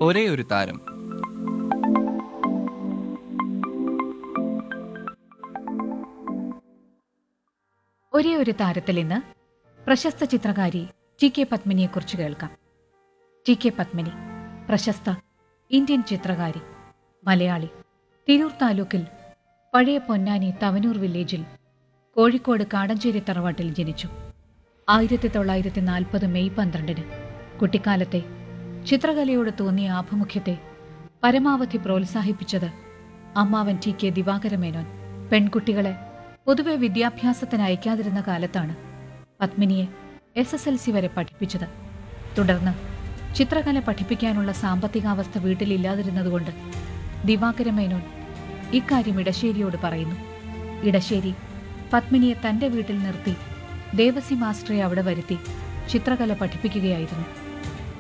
ഒരേ ഒരു താരം ഒരേ ഒരു താരത്തിൽ ഇന്ന് പ്രശസ്ത ചിത്രകാരി ടി കെ പത്മിനിയെക്കുറിച്ച് കേൾക്കാം ടി കെ പത്മിനി പ്രശസ്ത ഇന്ത്യൻ ചിത്രകാരി മലയാളി തിരൂർ താലൂക്കിൽ പഴയ പൊന്നാനി തവനൂർ വില്ലേജിൽ കോഴിക്കോട് കാടഞ്ചേരി തറവാട്ടിൽ ജനിച്ചു ആയിരത്തി തൊള്ളായിരത്തി നാൽപ്പത് മെയ് പന്ത്രണ്ടിന് കുട്ടിക്കാലത്തെ ചിത്രകലയോട് തോന്നിയ ആഭിമുഖ്യത്തെ പരമാവധി പ്രോത്സാഹിപ്പിച്ചത് അമ്മാവൻ ടി കെ ദിവാകരമേനോൻ പെൺകുട്ടികളെ പൊതുവെ വിദ്യാഭ്യാസത്തിന് അയക്കാതിരുന്ന കാലത്താണ് പത്മിനിയെ എസ് എസ് എൽ സി വരെ പഠിപ്പിച്ചത് തുടർന്ന് ചിത്രകല പഠിപ്പിക്കാനുള്ള സാമ്പത്തികാവസ്ഥ വീട്ടിലില്ലാതിരുന്നതുകൊണ്ട് ദിവാകരമേനോൻ ഇക്കാര്യം ഇടശ്ശേരിയോട് പറയുന്നു ഇടശ്ശേരി പത്മിനിയെ തന്റെ വീട്ടിൽ നിർത്തി ദേവസി മാസ്റ്ററെ അവിടെ വരുത്തി ചിത്രകല പഠിപ്പിക്കുകയായിരുന്നു